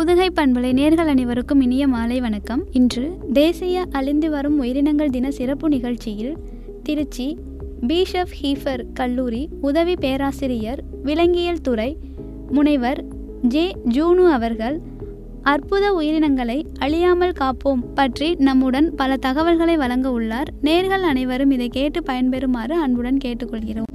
புதுகை பண்பலை நேர்கள் அனைவருக்கும் இனிய மாலை வணக்கம் இன்று தேசிய அழிந்து வரும் உயிரினங்கள் தின சிறப்பு நிகழ்ச்சியில் திருச்சி பீஷப் ஹீஃபர் கல்லூரி உதவி பேராசிரியர் விலங்கியல் துறை முனைவர் ஜே ஜூனு அவர்கள் அற்புத உயிரினங்களை அழியாமல் காப்போம் பற்றி நம்முடன் பல தகவல்களை வழங்க உள்ளார் நேர்கள் அனைவரும் இதை கேட்டு பயன்பெறுமாறு அன்புடன் கேட்டுக்கொள்கிறோம்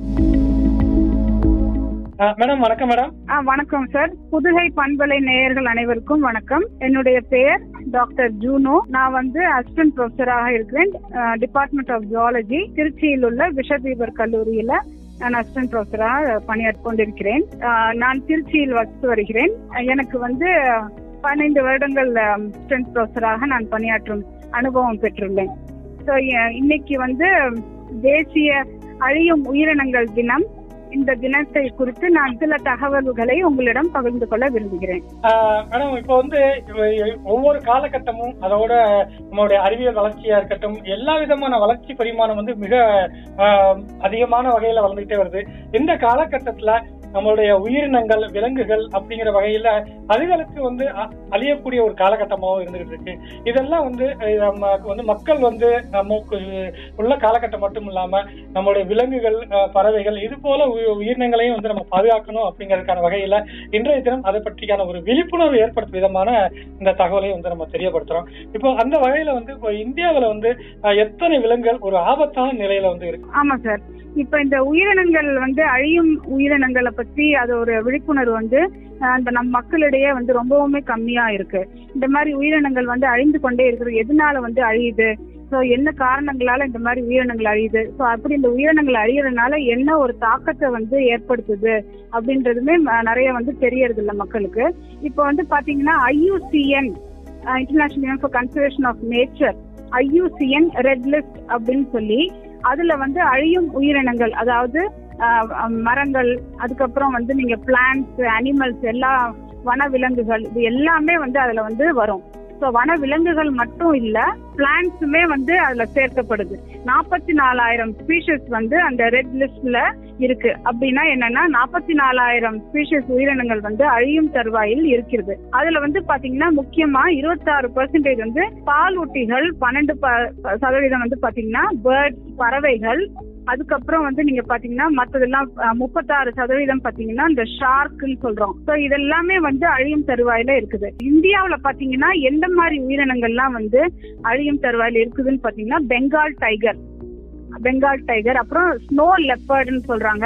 மேடம் வணக்கம் மேடம் ஆ வணக்கம் சார் புதுகை பண்பலை நேயர்கள் அனைவருக்கும் வணக்கம் என்னுடைய பெயர் டாக்டர் ஜூனோ நான் வந்து அசிஸ்டன்ட் ப்ரொஃபஸராக இருக்கிறேன் டிபார்ட்மெண்ட் ஆஃப் ஜுவாலஜி திருச்சியில் உள்ள பிஷபீபர் கல்லூரியில நான் அசிஸ்டன்ட் ப்ரொஃபஸராக பணியாற்றி கொண்டிருக்கிறேன் ஆ, நான் திருச்சியில் வசித்து வருகிறேன் எனக்கு வந்து பதினைந்து வருடங்கள் அசிஸ்டன்ட் ப்ரொஃபஸராக நான் பணியாற்றும் அனுபவம் பெற்றுள்ளேன் ஸோ இன்னைக்கு வந்து தேசிய அழியும் உயிரினங்கள் தினம் இந்த தினத்தை குறித்து நான் சில தகவல்களை உங்களிடம் பகிர்ந்து கொள்ள விரும்புகிறேன் ஆஹ் மேடம் இப்போ வந்து ஒவ்வொரு காலகட்டமும் அதோட நம்மளுடைய அறிவியல் வளர்ச்சியா இருக்கட்டும் எல்லா விதமான வளர்ச்சி பரிமாணம் வந்து மிக ஆஹ் அதிகமான வகையில வளர்ந்துகிட்டே வருது இந்த காலகட்டத்துல நம்மளுடைய உயிரினங்கள் விலங்குகள் அப்படிங்கிற வகையில அதுகளுக்கு வந்து அ- அழியக்கூடிய ஒரு காலகட்டமாகவும் இருந்துகிட்டு இருக்கு இதெல்லாம் வந்து அஹ், நமக்கு வந்து மக்கள் வந்து நமக்கு உள்ள காலகட்டம் மட்டும் இல்லாம நம்மளுடைய விலங்குகள் அஹ், பறவைகள் இது போல உயி- உயிரினங்களையும் வந்து நம்ம பாதுகாக்கணும் அப்படிங்கறதுக்கான வகையில இன்றைய தினம் அதை பற்றியான ஒரு விழிப்புணர்வு ஏற்படுத்தும் விதமான இந்த தகவலை வந்து நம்ம தெரியப்படுத்துறோம் இப்போ அந்த வகையில வந்து இப்போ இந்தியாவுல வந்து அஹ், எத்தனை விலங்குகள் ஒரு ஆபத்தான நிலையில வந்து இருக்கு ஆமா சார் இப்ப இந்த உயிரினங்கள் வந்து அழியும் உயிரினங்களை பத்தி அது ஒரு விழிப்புணர்வு வந்து அஹ், இந்த நம் மக்களிடையே வந்து ரொம்பவுமே கம்மியா இருக்கு இந்த மாதிரி உயிரினங்கள் வந்து அழிந்து கொண்டே இருக்குது எதனால வந்து அழியுது ஸோ என்ன காரணங்களால இந்த மாதிரி உயிரினங்கள் அழியுது ஸோ அப்படி இந்த உயிரினங்கள் அழியறதுனால என்ன ஒரு தாக்கத்தை வந்து ஏற்படுத்துது அப்படின்றதுமே ம- நிறைய வந்து தெரியறது இல்ல மக்களுக்கு இப்போ வந்து பாத்தீங்கன்னா IUCN international union for conservation of nature IUCN red list அப்படின்னு சொல்லி அதுல வந்து அழியும் உயிரினங்கள் அதாவது ஆஹ், அஹ், மரங்கள் அதுக்கப்புறம் வந்து நீங்க பிளான்ட்ஸ் அனிமல்ஸ் எல்லா வன விலங்குகள் இது எல்லாமே வந்து அதுல வந்து வரும் ஸோ வன விலங்குகள் மட்டும் இல்ல பிளான்ட்ஸுமே வந்து அதுல சேர்க்கப்படுது நாற்பத்தி நாலாயிரம் ஸ்பீஷஸ் வந்து அந்த ரெட் லிஸ்ட்ல இருக்கு அப்படின்னா என்னன்னா நாற்பத்தி நாலாயிரம் ஸ்பீஷஸ் உயிரினங்கள் வந்து அழியும் தருவாயில் இருக்கிறது அதுல வந்து பாத்தீங்கன்னா முக்கியமா இருபத்தாறு பெர்சன்டேஜ் வந்து பாலூட்டிகள் பன்னெண்டு ப- ப- சதவீதம் வந்து பாத்தீங்கன்னா பேர்ட்ஸ் பறவைகள் அதுக்கப்புறம் வந்து நீங்க பாத்தீங்கன்னா மத்ததெல்லாம் அஹ், முப்பத்தாறு சதவீதம் பாத்தீங்கன்னா இந்த ஷார்க்குன்னு சொல்றோம் சோ இதெல்லாமே வந்து அழியும் தருவாயில இருக்குது இந்தியாவுல பாத்தீங்கன்னா எந்த மாதிரி உயிரினங்கள்லாம் வந்து அழியும் தருவாயில இருக்குதுன்னு பாத்தீங்கன்னா பெங்கால் டைகர் பெங்கால் டைகர் அப்புறம் ஸ்னோ லெப்பர்ட்னு சொல்றாங்க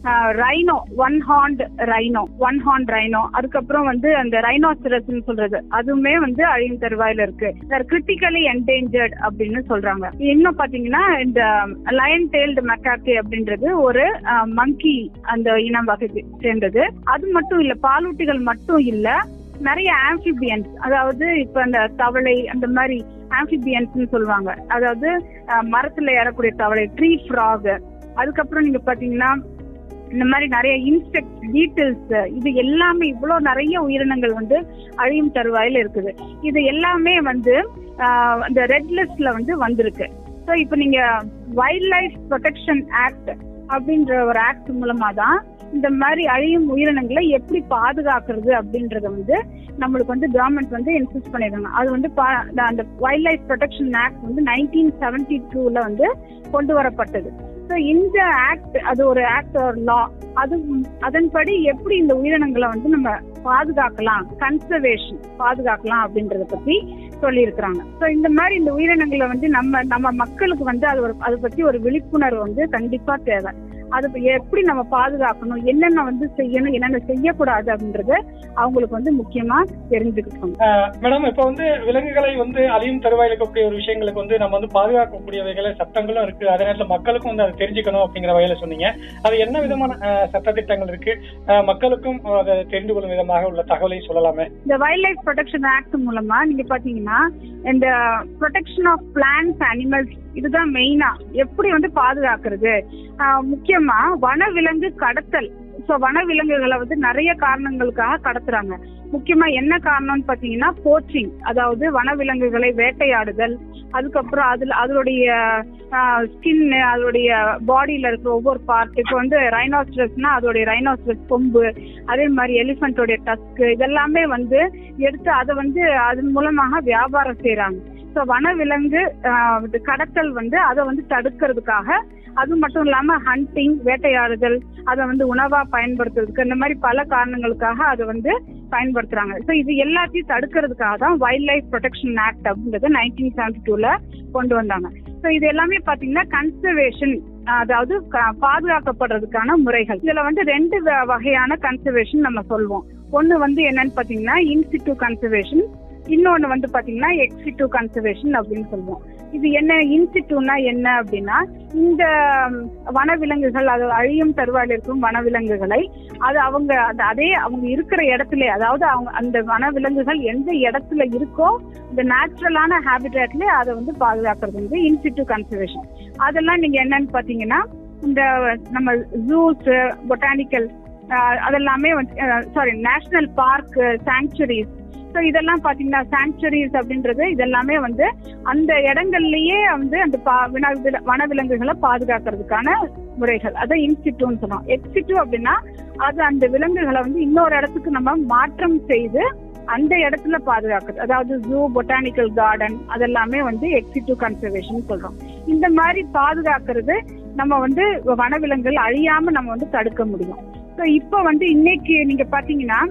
rhino one horned rhino one horn rhino அதுக்கப்புறம் வந்து அந்த ரைனோசரஸ்ன்னு சொல்றது அதுவுமே வந்து அழியும் தருவாயில இருக்கு கிரிட்டிக்கலி என்டேஞ்சர்ட் அப்படின்னு சொல்றாங்க இன்னும் பாத்தீங்கன்னா இந்த லயன் டெய்ல்டு மெக்காக்கே அப்படின்றது ஒரு மங்கி அந்த இனம் வகை சேர்ந்தது அது மட்டும் இல்ல பாலூட்டிகள் மட்டும் இல்ல நிறைய ஆம்பிபியன்ஸ் அதாவது இப்ப அந்த தவளை அந்த மாதிரி ஆம்பிபியன்ஸ்னு சொல்லுவாங்க அதாவது அஹ், மரத்துல ஏறக்கூடிய தவளை ட்ரீ ஃப்ராக் அதுக்கப்புறம் நீங்க பாத்தீங்கன்னா இந்த மாதிரி நிறைய இன்செக்ட் பீட்டில்ஸ் இது எல்லாமே இவ்வளவு நிறைய உயிரினங்கள் வந்து அழியும் தருவாயில இருக்குது இது எல்லாமே வந்து ஆஹ், இந்த ரெட் லிஸ்ட்ல வந்து வந்திருக்கு ஸோ இப்போ நீங்க வைல்ட் லைஃப் ப்ரொடெக்ஷன் ஆக்ட் அப்படின்ற ஒரு ஆக்ட் மூலமா தான் இந்த மாதிரி அழியும் உயிரினங்களை எப்படி பாதுகாக்கிறது அப்படின்றத வந்து நம்மளுக்கு வந்து கவர்மெண்ட் வந்து இன்சிஸ்ட் பண்ணிருக்காங்க அது வந்து பா- அந்த வைல்ட் லைஃப் ப்ரொடெக்ஷன் ஆக்ட் வந்து நைன்டீன் செவன்டி டூல வந்து கொண்டு வரப்பட்டது ஸோ இந்த ஆக்ட் அது ஒரு ஆக்ட் ஒரு லா அது அதன்படி எப்படி இந்த உயிரினங்களை வந்து நம்ம பாதுகாக்கலாம் கன்சர்வேஷன் பாதுகாக்கலாம் அப்படின்றத பத்தி சொல்லியிருக்கிறாங்க ஸோ இந்த மாதிரி இந்த உயிரினங்களை வந்து நம்ம நம்ம மக்களுக்கு வந்து அது ஒரு அதை பத்தி ஒரு விழிப்புணர்வு வந்து கண்டிப்பா தேவை அது எப்படி நம்ம பாதுகாக்கணும் என்னென்ன வந்து செய்யணும் என்னென்ன செய்யக்கூடாது அப்படின்றத அவங்களுக்கு வந்து முக்கியமா தெரிஞ்சுக்கணும் மேடம் இப்ப வந்து விலங்குகளை வந்து அழியும் தருவாயில் இருக்கக்கூடிய ஒரு விஷயங்களுக்கு வந்து நம்ம வந்து பாதுகாக்கக்கூடிய வகையில சட்டங்களும் இருக்கு அதே நேரத்துல மக்களுக்கும் வந்து அதை தெரிஞ்சுக்கணும் அப்படிங்கிற வகையில சொன்னீங்க அது என்ன விதமான அஹ், சட்டத்திட்டங்கள் இருக்கு அஹ், மக்களுக்கும் அதை தெரிந்து கொள்ளும் விதமாக உள்ள தகவலை சொல்லலாமே இந்த வைல்ட் லைஃப் ப்ரொடெக்ஷன் ஆக்ட் மூலமா நீங்க பாத்தீங்கன்னா இந்த ப்ரொடெக்ஷன் ஆஃப் பிளான்ஸ் அனிமல்ஸ் இதுதான் மெயினா எப்படி வந்து பாதுகாக்கிறது ஆஹ் முக்கியமா வனவிலங்கு கடத்தல் சோ வனவிலங்குகளை வந்து நிறைய காரணங்களுக்காக கடத்துறாங்க முக்கியமா என்ன காரணம்னு பாத்தீங்கன்னா போச்சிங் அதாவது வனவிலங்குகளை வேட்டையாடுதல் அதுக்கப்புறம் அதுல அதனுடைய ஸ்கின் அதோடைய பாடியில இருக்கிற ஒவ்வொரு பார்ட் இப்போ வந்து ரைனோஸ்ட்ரஸ்னா அதோடைய ரைனோஸ்ட்ரஸ் கொம்பு அதே மாதிரி எலிஃபண்டோடைய டஸ்க் இதெல்லாமே வந்து எடுத்து அதை வந்து அதன் மூலமாக வியாபாரம் செய்யறாங்க ஸோ வனவிலங்கு ஆஹ், இது கடத்தல் வந்து அதை வந்து தடுக்கிறதுக்காக அது மட்டும் இல்லாம ஹண்டிங் வேட்டையாடுதல் அதை வந்து உணவா பயன்படுத்துறதுக்கு இந்த மாதிரி பல காரணங்களுக்காக அதை வந்து பயன்படுத்துறாங்க ஸோ இது எல்லாத்தையும் தடுக்கிறதுக்காக தான் வைல்ட் லைஃப் ப்ரொடெக்ஷன் ஆக்ட் அப்படின்றது நைன்டீன் செவன்டி டூல கொண்டு வந்தாங்க ஸோ இது எல்லாமே பாத்தீங்கன்னா கன்சர்வேஷன் அதாவது க- பாதுகாக்கப்படுறதுக்கான முறைகள் இதுல வந்து ரெண்டு வ- வகையான கன்சர்வேஷன் நம்ம சொல்லுவோம் ஒன்னு வந்து என்னன்னு பாத்தீங்கன்னா இன்சிட்டு கன்சர்வேஷன் இன்னொன்னு வந்து பாத்தீங்கன்னா எக்ஸிட்டு கன்சர்வேஷன் அப்படின்னு சொல்லுவோம் இது என்ன இன்சிட்டுனா என்ன அப்படின்னா இந்த ம், வனவிலங்குகள் அது அழியும் தருவாயில் இருக்கும் வனவிலங்குகளை அது அவங்க அது அதே அவங்க இருக்கிற இடத்துல அதாவது அவங்க அந்த வனவிலங்குகள் எந்த இடத்துல இருக்கோ இந்த நேச்சுரலான ஹேபிடேட்ல அதை வந்து பாதுகாக்கிறது வந்து இன்சிட்டு கன்சர்வேஷன் அதெல்லாம் நீங்க என்னன்னு பாத்தீங்கன்னா இந்த நம்ம ஜூஸ் பொட்டானிக்கல் அதெல்லாமே sorry national park sanctuaries so இதெல்லாம் பாத்தீங்கன்னா சாங்சுரிஸ் அப்படின்றது இதெல்லாமே வந்து அந்த இடங்கள்லயே வந்து அந்த பா- வினா- வனவிலங்குகளை பாதுகாக்கிறதுக்கான முறைகள் அதான் இன்சிட்டுன்னு சொல்றோம் எக்ஸிட்டு அப்படின்னா அது அந்த விலங்குகளை வந்து இன்னொரு இடத்துக்கு நம்ம மாற்றம் செய்து அந்த இடத்துல பாதுகாக்கிறது அதாவது ஜூ பொட்டானிக்கல் கார்டன் அதெல்லாமே வந்து எக்ஸிட்டு கன்சர்வேஷன் சொல்றோம் இந்த மாதிரி பாதுகாக்கிறது நம்ம வந்து வனவிலங்குகள் அழியாம நம்ம வந்து தடுக்க முடியும் ஸோ இப்போ வந்து இன்னைக்கு நீங்க பாத்தீங்கன்னா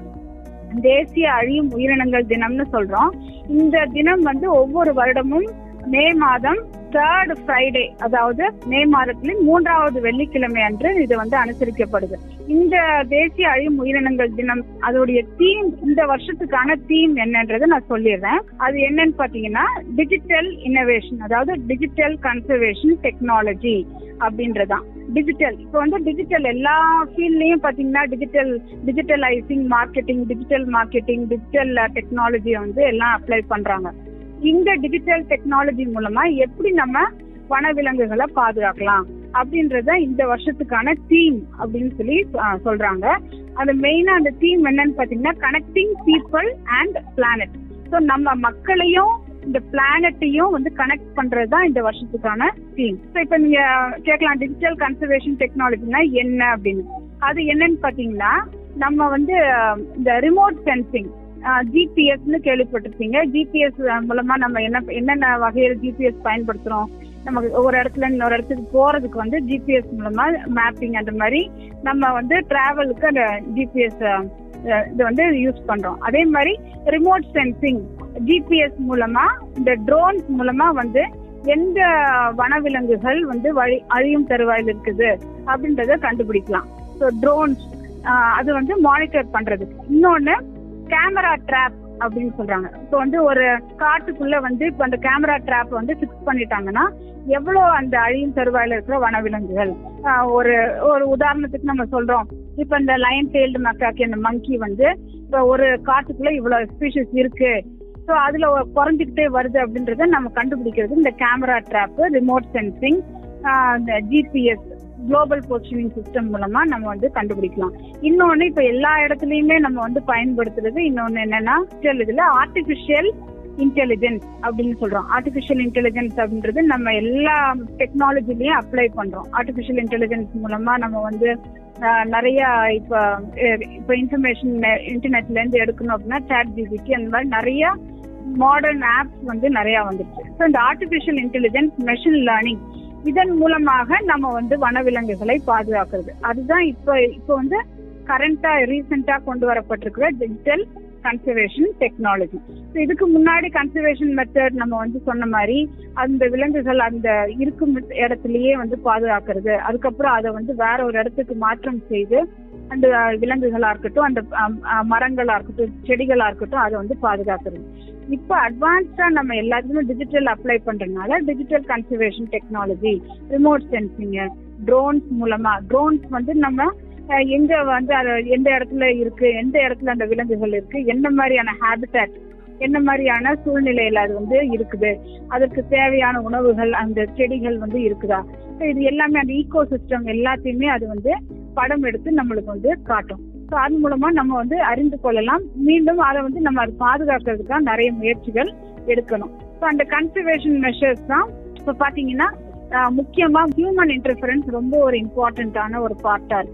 தேசிய அழியும் உயிரினங்கள் தினம்னு சொல்றோம் இந்த தினம் வந்து ஒவ்வொரு வருடமும் மே மாதம் தேர்ட் ஃப்ரைடே அதாவது மே மாதத்துல மூன்றாவது வெள்ளிக்கிழமை அன்று இது வந்து அனுசரிக்கப்படுது இந்த தேசிய அழியும் உயிரினங்கள் தினம் அதோடைய தீம் இந்த வருஷத்துக்கான தீம் என்னன்றதை நான் சொல்லிடுறேன் அது என்னன்னு பாத்தீங்கன்னா டிஜிட்டல் இன்னோவேஷன் அதாவது டிஜிட்டல் கன்சர்வேஷன் டெக்னாலஜி அப்படின்றதான் டிஜிட்டல் இப்போ வந்து டிஜிட்டல் எல்லா ஃபீல்ட்லயும் பாத்தீங்கன்னா digital digitalizing marketing digital marketing digital டெக்னாலஜியை வந்து எல்லாம் அப்ளை பண்றாங்க இந்த டிஜிட்டல் டெக்னாலஜி மூலமா எப்படி நம்ம வனவிலங்குகளை பாதுகாக்கலாம் அப்படின்றத இந்த வருஷத்துக்கான தீம் அப்படின்னு சொல்லி ஆஹ், சொல்றாங்க அது மெயினா அந்த தீம் என்னன்னு பாத்தீங்கன்னா connecting people and planet so நம்ம மக்களையும் இந்த பிளானட்டையும் வந்து கனெக்ட் பண்றது தான் இந்த வருஷத்துக்கான தீம் ஸோ இப்போ நீங்க கேட்கலாம் டிஜிட்டல் கன்சர்வேஷன் டெக்னாலஜினா என்ன அப்படின்னு அது என்னன்னு பாத்தீங்கன்னா நம்ம வந்து அஹ், இந்த ரிமோட் சென்சிங் ஜிபிஎஸ்னு கேள்விப்பட்டிருப்பீங்க ஜிபிஎஸ் மூலமா நம்ம என்ன என்னென்ன வகையில் ஜிபிஎஸ் பயன்படுத்துறோம் நமக்கு ஒரு இடத்துல இன்னொரு இடத்துக்கு போறதுக்கு வந்து ஜிபிஎஸ் மூலமா மேப்பிங் அந்த மாதிரி நம்ம வந்து டிராவலுக்கு அந்த ஜிபிஎஸ் இது வந்து யூஸ் பண்றோம் அதே மாதிரி ரிமோட் சென்சிங் ஜிபிஎஸ் மூலமா இந்த ட்ரோன்ஸ் மூலமா வந்து எந்த வனவிலங்குகள் வந்து வழி அழியும் தருவாயில் இருக்குது அப்படின்றத கண்டுபிடிக்கலாம் ஸோ ட்ரோன்ஸ் அது வந்து மானிட்டர் பண்றதுக்கு இன்னொன்னு கேமரா ட்ராப் அப்படின்னு சொல்றாங்க இப்போ வந்து ஒரு காட்டுக்குள்ள வந்து இப்போ அந்த கேமரா ட்ராப் வந்து ஃபிக்ஸ் பண்ணிட்டாங்கன்னா எவ்வளோ அந்த அழியும் தருவாயில இருக்கிற வனவிலங்குகள் ஆஹ் ஒரு ஒரு உதாரணத்துக்கு நம்ம சொல்றோம் இப்போ இந்த லயன் டெய்ல்டு மக்காக்கி அந்த மங்கி வந்து இப்போ ஒரு காட்டுக்குள்ள இவ்வளவு ஸ்பீஷிஸ் இருக்கு ஸோ அதுல ஒரு குறைஞ்சிக்கிட்டே வருது அப்படின்றத நம்ம கண்டுபிடிக்கிறது இந்த கேமரா ட்ராப் ரிமோட் சென்சிங் இந்த ஜிபிஎஸ் குளோபல் பொசிஷனிங் சிஸ்டம் மூலமா நம்ம வந்து கண்டுபிடிக்கலாம் இன்னொன்னு இப்ப எல்லா இடத்துலயுமே நம்ம வந்து பயன்படுத்துறது இன்னொன்னு என்னன்னா digital இதுல ஆர்டிபிஷியல் இன்டெலிஜென்ஸ் அப்படின்னு சொல்றோம் ஆர்டிபிஷியல் இன்டெலிஜென்ஸ் அப்படின்றது நம்ம எல்லா டெக்னாலஜிலயும் அப்ளை பண்றோம் ஆர்டிபிஷியல் இன்டெலிஜென்ஸ் மூலமா நம்ம வந்து ஆஹ், நிறைய இப்ப அஹ், இப்ப இன்ஃபர்மேஷன் இன்டர்நெட்ல இருந்து எடுக்கணும் அப்படின்னா சாட் ஜிபிடி அந்த மாதிரி நிறைய மாடர்ன் ஆப்ஸ் வந்து நிறைய வந்துருச்சு ஸோ இந்த ஆர்டிபிஷியல் இன்டெலிஜென்ஸ் மெஷின் லேர்னிங் இதன் மூலமாக நம்ம வந்து வனவிலங்குகளை பாதுகாக்கிறது அதுதான் இப்போ இப்போ வந்து கரண்டா ரீசெண்டா கொண்டு வரப்பட்டிருக்கிற டிஜிட்டல் கன்சர்வேஷன் டெக்னாலஜி இதுக்கு முன்னாடி கன்சர்வேஷன் மெத்தட் நம்ம வந்து சொன்ன மாதிரி அந்த விலங்குகள் அந்த இருக்கும் இடத்துலயே வந்து பாதுகாக்கிறது அதுக்கப்புறம் அதை வந்து வேற ஒரு இடத்துக்கு மாற்றம் செய்து அந்த விலங்குகளா இருக்கட்டும் அந்த அம், அ, மரங்களா இருக்கட்டும் செடிகளா இருக்கட்டும் அதை வந்து பாதுகாக்கிறது இப்போ அட்வான்ஸ்டா நம்ம எல்லாத்துக்குமே டிஜிட்டல் அப்ளை பண்றதுனால digital conservation technology remote sensing drones மூலமா ட்ரோன்ஸ் வந்து நம்ம அஹ், எங்க வந்து அது எந்த இடத்துல இருக்கு எந்த இடத்துல அந்த விலங்குகள் இருக்கு என்ன மாதிரியான ஹேபிட்டாட் என்ன மாதிரியான சூழ்நிலையில அது வந்து இருக்குது அதற்கு தேவையான உணவுகள் அந்த செடிகள் வந்து இருக்குதா So இது எல்லாமே அந்த ஈகோ சிஸ்டம் எல்லாத்தையுமே அது வந்து படம் எடுத்து நம்மளுக்கு வந்து காட்டும் ஸோ அது மூலமா நம்ம வந்து அறிந்து கொள்ளலாம் மீண்டும் அதை வந்து நம்ம அது பாதுகாக்கிறதுக்காக நிறைய முயற்சிகள் எடுக்கணும் ஸோ அந்த கன்சர்வேஷன் மெஷர்ஸ் தான் இப்போ பாத்தீங்கன்னா ஆஹ், முக்கியமா ஹியூமன் இன்டர்ஃபரன்ஸ் ரொம்ப ஒரு இம்பார்ட்டன்டான ஒரு பார்ட்டா இருக்கு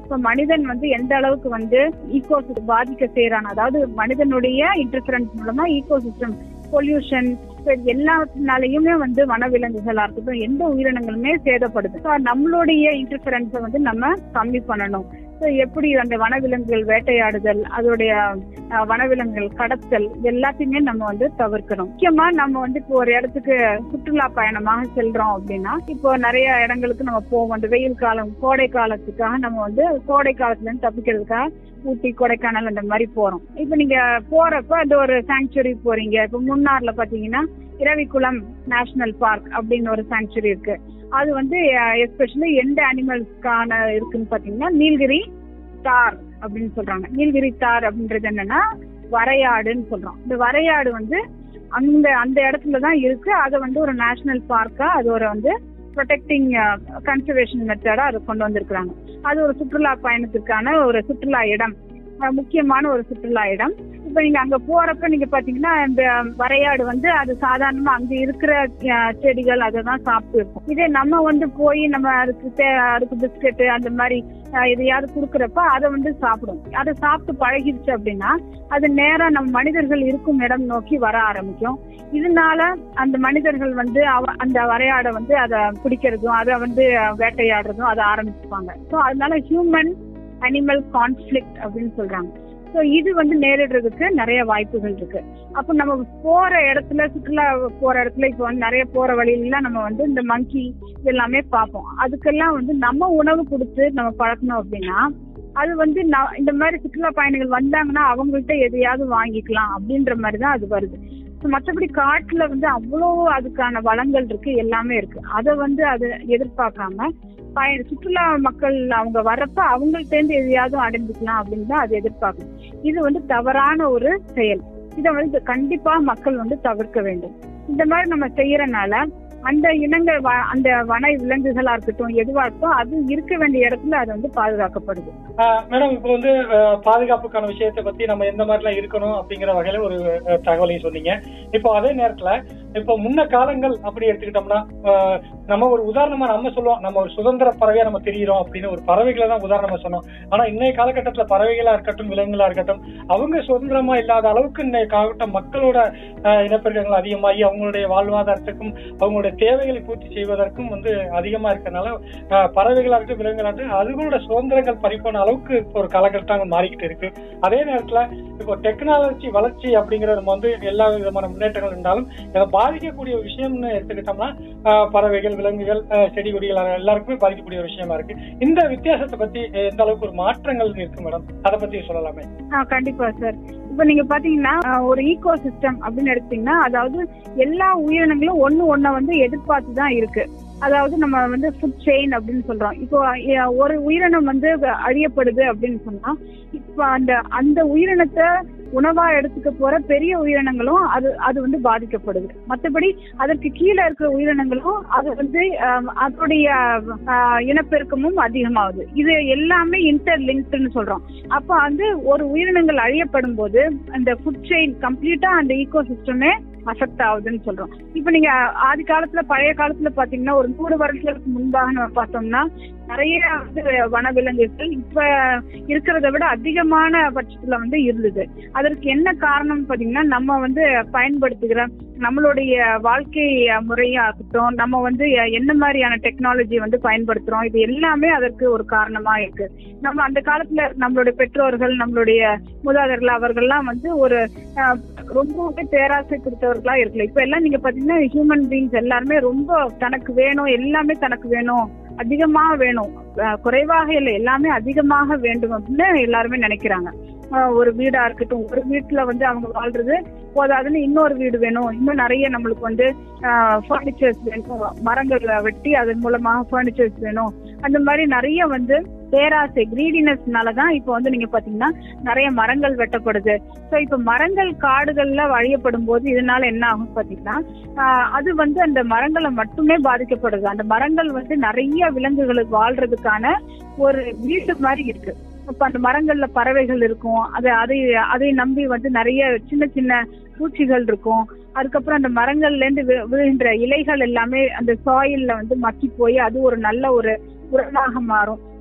இப்ப மனிதன் வந்து எந்த அளவுக்கு வந்து ஈகோ பாதிக்க செய்யறான் அதாவது மனிதனுடைய இன்டர்ஃபரன்ஸ் மூலமா ஈகோ சிஸ்டம் பொல்யூஷன் எல்லாத்தினாலையுமே வந்து வனவிலங்குகளா இருக்கட்டும் எந்த உயிரினங்களுமே சேதப்படுது So, நம்மளுடைய இன்டர்ஃபரன்ஸை வந்து நம்ம கம்மி பண்ணணும் So, எப்படி அந்த வனவிலங்குகள் வேட்டையாடுதல் அதோடைய அஹ், வனவிலங்குகள் கடத்தல் இது எல்லாத்தையுமே நம்ம வந்து தவிர்க்கணும் முக்கியமா நம்ம வந்து இப்போ ஒரு இடத்துக்கு சுற்றுலா பயணமாக செல்றோம் அப்படின்னா இப்போ நிறைய இடங்களுக்கு நம்ம போவோம் அந்த வெயில் காலம் கோடை காலத்துக்காக நம்ம வந்து கோடை காலத்துல இருந்து தப்பிக்கிறதுக்காக ஊட்டி கொடைக்கானல் அந்த மாதிரி போறோம் இப்போ நீங்க போறப்ப அந்த ஒரு சாங்சுரி போறீங்க இப்போ முன்னார்ல பாத்தீங்கன்னா இரவிக்குளம் நேஷனல் பார்க் அப்படின்னு ஒரு சாங்சுரி இருக்கு அது வந்து எஸ்பெஷலி எந்த அனிமல்ஸ்க்கான இருக்குன்னு பாத்தீங்கன்னா நீலகிரி தார் அப்படின்னு சொல்றாங்க நீலகிரி தார் அப்படின்றது என்னன்னா வரையாடுன்னு சொல்றோம் இந்த வரையாடு வந்து அந்த அந்த இடத்துல தான் இருக்கு அதை வந்து ஒரு நேஷனல் பார்க்கா அது ஒரு வந்து ப்ரொடெக்டிங் கன்சர்வேஷன் மெத்தடா அதை கொண்டு வந்திருக்கிறாங்க அது ஒரு சுற்றுலா பயணத்துக்கான ஒரு சுற்றுலா இடம் அஹ் முக்கியமான ஒரு சுற்றுலா இடம் இப்ப நீங்க அங்க போறப்ப நீங்க பாத்தீங்கன்னா இந்த வரையாடு வந்து அது சாதாரணமா அங்க இருக்கிற அஹ், செடிகள் அதை தான் சாப்பிட்டு இருக்கும் இதே நம்ம வந்து போய் நம்ம அதுக்கு தே- அதுக்கு பிஸ்கட் அந்த மாதிரி அஹ், எதையாவது குடுக்கறப்ப அதை வந்து சாப்பிடும் அதை சாப்பிட்டு பழகிடுச்சு அப்படின்னா அது நேரா நம்ம மனிதர்கள் இருக்கும் இடம் நோக்கி வர ஆரம்பிக்கும் இதனால அந்த மனிதர்கள் வந்து அவ- அந்த வரையாடை வந்து அதை பிடிக்கிறதும் அதை வந்து வேட்டையாடுறதும் அதை ஆரம்பிச்சுப்பாங்க ஸோ அதனால ஹியூமன் அனிமல் கான்ஃபிளிக்ட் அப்படின்னு சொல்றாங்க ஸோ இது வந்து நேரிடுறதுக்கு நிறைய வாய்ப்புகள் இருக்கு அப்போ நம்ம போற இடத்துல சுற்றுலா போற இடத்துல இப்போ வந்து நிறைய போற வழியில நம்ம வந்து இந்த மங்கி இதெல்லாமே பார்ப்போம் அதுக்கெல்லாம் வந்து நம்ம உணவு கொடுத்து நம்ம பழக்கணும் அப்படின்னா அது வந்து ந- இந்த மாதிரி சுற்றுலா பயணிகள் வந்தாங்கன்னா அவங்கள்ட்ட எதையாவது வாங்கிக்கலாம் அப்படின்ற மாதிரி தான் அது வருது So, மத்தபடி காட்டுல வந்து அவ்வளோ அதுக்கான வளங்கள் இருக்கு எல்லாமே இருக்கு அதை வந்து அது எதிர்பார்க்காம பய சுற்றுலா மக்கள் அவங்க வர்றப்ப அவங்கள்ட்ட இருந்து எதையாவது அடைஞ்சுக்கலாம் அப்படின்னு தான் அது எதிர்பார்க்கணும் இது வந்து தவறான ஒரு செயல் இதை வந்து கண்டிப்பா மக்கள் வந்து தவிர்க்க வேண்டும் இந்த மாதிரி நம்ம செய்யறனால அந்த இனங்கள் வ- அந்த வன விலங்குகளா இருக்கட்டும் எதுவா இருக்கட்டும் அது இருக்க வேண்டிய இடத்துல அது வந்து பாதுகாக்கப்படுது ஆஹ் மேடம் இப்போ வந்து ஆஹ் பாதுகாப்புக்கான விஷயத்தை பத்தி நம்ம எந்த மாதிரிலாம் இருக்கணும் அப்படிங்கிற வகையில ஒரு ஆஹ் தகவலையும் சொன்னீங்க இப்போ அதே நேரத்துல இப்போ முன்ன காலங்கள் அப்படி எடுத்துக்கிட்டோம்னா ஆஹ் நம்ம ஒரு உதாரணமா நம்ம சொல்லுவோம் நம்ம ஒரு சுதந்திர பறவையா நம்ம தெரியிறோம் அப்படின்னு ஒரு பறவைகளை தான் உதாரணமா சொன்னோம் ஆனா இன்னைய காலகட்டத்துல பறவைகளா இருக்கட்டும் விலங்குகளா இருக்கட்டும் அவங்க சுதந்திரமா இல்லாத அளவுக்கு இன்னைய காலகட்டம் மக்களோட ஆஹ் இனப்பெருக்கங்கள் அதிகமாகி அவங்களுடைய வாழ்வாதாரத்துக்கும் அவங்களுடைய தேவைகளை பூர்த்தி செய்வதற்கும் வந்து அதிகமா இருக்கறனால ஆஹ் பறவைகளா இருக்கட்டும் விலங்குகளா இருக்கட்டும் அதுகளோட சுதந்திரங்கள் பறிப்போன அளவுக்கு இப்போ ஒரு காலகட்டம் மாறிக்கிட்டு இருக்கு அதே நேரத்துல இப்போ டெக்னாலஜி வளர்ச்சி அப்படிங்கறது நம்ம வந்து எல்லா விதமான முன்னேற்றங்கள் இருந்தாலும் இதை பாதிக்கக்கூடிய ஒரு விஷயம்னு எடுத்துக்கிட்டோம்னா ஆஹ் பறவைகள் விலங்குகள் ஆஹ் செடி கொடிகள் அது எல்லாருக்குமே பாதிக்கக்கூடிய ஒரு விஷயமா இருக்கு இந்த வித்தியாசத்தை பத்தி எந்த அளவுக்கு ஒரு மாற்றங்கள் இருக்கு மேடம் அதை பத்தி சொல்லலாமே ஆ கண்டிப்பா சார் இப்ப நீங்க பாத்தீங்கன்னா அஹ், ஒரு ஈகோ சிஸ்டம் அப்படின்னு எடுத்தீங்கன்னா அதாவது எல்லா உயிரினங்களும் ஒண்ணு ஒண்ண வந்து எதிர்பார்த்து தான் இருக்கு அதாவது நம்ம வந்து ஃபுட் செயின் அப்படின்னு சொல்றோம் இப்போ அஹ், ஒரு உயிரினம் வந்து அழியப்படுது அப்படின்னு சொன்னா இப்ப அந்த அந்த உயிரினத்தை உணவா எடுத்துக்க போற பெரிய உயிரினங்களும் அது அது வந்து பாதிக்கப்படுது மத்தபடி அதற்கு கீழே இருக்கிற உயிரினங்களும் அது வந்து அஹ், அதோடைய அஹ், இனப்பெருக்கமும் அதிகமாகுது இது எல்லாமே இன்டர் லிங்க்டுன்னு சொல்றோம் அப்ப வந்து ஒரு உயிரினங்கள் அழியப்படும் போது அந்த ஃபுட் செயின் கம்ப்ளீட்டா அந்த ஈகோ சிஸ்டமே அஃபெக்ட் ஆகுதுன்னு சொல்றோம் இப்ப நீங்க ஆதி காலத்துல பழைய காலத்துல பாத்தீங்கன்னா ஒரு நூறு வருஷத்துக்கு முன்பாக நம்ம பார்த்தோம்னா நிறைய வந்து வனவிலங்குகள் இப்ப இருக்கிறத விட அதிகமான பட்சத்துல வந்து இருந்தது அதற்கு என்ன காரணம் பாத்தீங்கன்னா நம்ம வந்து பயன்படுத்துகிற நம்மளுடைய வாழ்க்கை முறையாகட்டும் நம்ம வந்து என்ன மாதிரியான டெக்னாலஜி வந்து பயன்படுத்துறோம் இது எல்லாமே அதற்கு ஒரு காரணமா இருக்கு நம்ம அந்த காலத்துல நம்மளுடைய பெற்றோர்கள் நம்மளுடைய மூதாதையர்கள் அவர்கள்லாம் வந்து ஒரு அஹ், ரொம்பவே பேராசை கொடுத்தவர்களா இருக்கல இப்ப எல்லாம் நீங்க பாத்தீங்கன்னா ஹியூமன் பீங்ஸ் எல்லாருமே ரொம்ப தனக்கு வேணும் எல்லாமே தனக்கு வேணும் அதிகமாக வேணும் அஹ், குறைவாக இல்லை எல்லாமே அதிகமாக வேண்டும் அப்படின்னு எல்லாருமே நினைக்கிறாங்க அஹ், ஒரு வீடா இருக்கட்டும் ஒரு வீட்டுல வந்து அவங்க வாழ்றது போதாதுன்னு இன்னொரு வீடு வேணும் இன்னும் நிறைய நம்மளுக்கு வந்து ஃபர்னிச்சர்ஸ் வேணும் மரங்கள் வெட்டி அதன் மூலமாக ஃபர்னிச்சர்ஸ் வேணும் அந்த மாதிரி நிறைய வந்து பேராசை கிரீடினஸ்னால தான் இப்போ வந்து நீங்க பாத்தீங்கன்னா நிறைய மரங்கள் வெட்டப்படுது ஸோ இப்போ மரங்கள் காடுகள்ல அழியப்படும் போது இதனால என்ன ஆகும் பாத்தீங்கன்னா ஆஹ் அது வந்து அந்த மரங்களை மட்டுமே பாதிக்கப்படுது அந்த மரங்கள் வந்து நிறைய விலங்குகளுக்கு வாழ்றதுக்கான ஒரு வீட்டு மாதிரி இருக்கு இப்ப அந்த மரங்கள்ல பறவைகள் இருக்கும் அது அதை அதை நம்பி வந்து நிறைய சின்ன சின்ன பூச்சிகள் இருக்கும் அதுக்கப்புறம் அந்த மரங்கள்ல இருந்து வி- விழுகின்ற இலைகள் எல்லாமே அந்த சாயில்ல வந்து மக்கி போய் அது ஒரு நல்ல ஒரு உரமாக மாறும்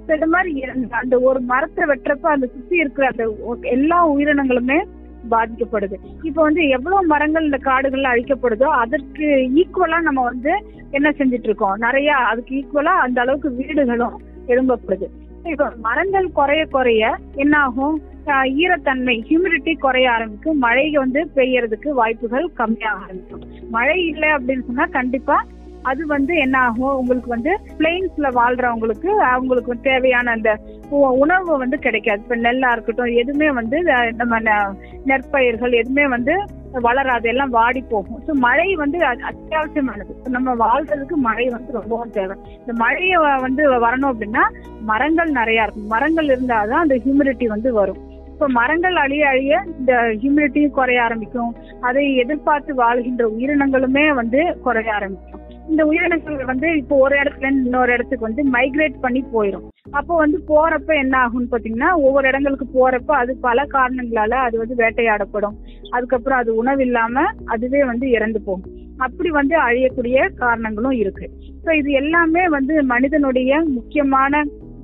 So, இந்த மாதிரி அந்த- அந்த ஒரு மரத்தை வெட்டுறப்ப அந்த சுத்தி இருக்கிற அந்த ஒ- எல்லா உயிரினங்களுமே பாதிக்கப்படுது இப்போ வந்து எவ்வளவு மரங்கள் இந்த காடுகள்ல அழிக்கப்படுதோ அதற்கு ஈக்குவலா நம்ம வந்து என்ன செஞ்சுட்டு இருக்கோம் நிறைய அதுக்கு ஈக்குவலா அந்த அளவுக்கு வீடுகளும் எழும்பப்படுது இப்போ மரங்கள் குறைய குறைய என்ன ஆகும் ஆஹ் ஈரத்தன்மை ஹியூமிடிட்டி குறைய ஆரம்பிக்கும் மழை வந்து பெய்யறதுக்கு வாய்ப்புகள் கம்மியாக ஆரம்பிக்கும் மழை இல்லை அப்படின்னு சொன்னா கண்டிப்பா அது வந்து என்ன ஆகும் உங்களுக்கு வந்து பிளெயின்ஸ்ல வாழ்றவங்களுக்கு அவங்களுக்கு தேவையான அந்த உ- உணவு வந்து கிடைக்காது இப்ப நெல்லா இருக்கட்டும் எதுவுமே வந்து அஹ், நம்ம ந- நெற்பயிர்கள் எதுவுமே வந்து வளராது எல்லாம் வாடி போகும் ஸோ மழை வந்து அ- அத்தியாவசியமானது இப்ப நம்ம வாழ்றதுக்கு மழை வந்து ரொம்பவும் தேவை இந்த மழையை வ- வந்து வரணும் அப்படின்னா மரங்கள் நிறைய இருக்கும் மரங்கள் இருந்தாதான் அந்த ஹியூமிடிட்டி வந்து வரும் இப்ப மரங்கள் அழிய அழிய இந்த ஹியூமிடிட்டியும் குறைய ஆரம்பிக்கும் அதை எதிர்பார்த்து வாழ்கின்ற உயிரினங்களுமே வந்து குறைய ஆரம்பிக்கும் இந்த உயிரினங்கள் வந்து இப்போ ஒரு இடத்துல இருந்து இன்னொரு இடத்துக்கு வந்து மைக்ரேட் பண்ணி போயிடும் அப்போ வந்து போறப்ப என்ன ஆகும்னு பாத்தீங்கன்னா ஒவ்வொரு இடங்களுக்கு போறப்ப அது பல காரணங்களால அது வந்து வேட்டையாடப்படும் அதுக்கப்புறம் அது உணவு இல்லாம அதுவே வந்து இறந்து போகும் அப்படி வந்து அழியக்கூடிய காரணங்களும் இருக்கு ஸோ இது எல்லாமே வந்து மனிதனுடைய முக்கியமான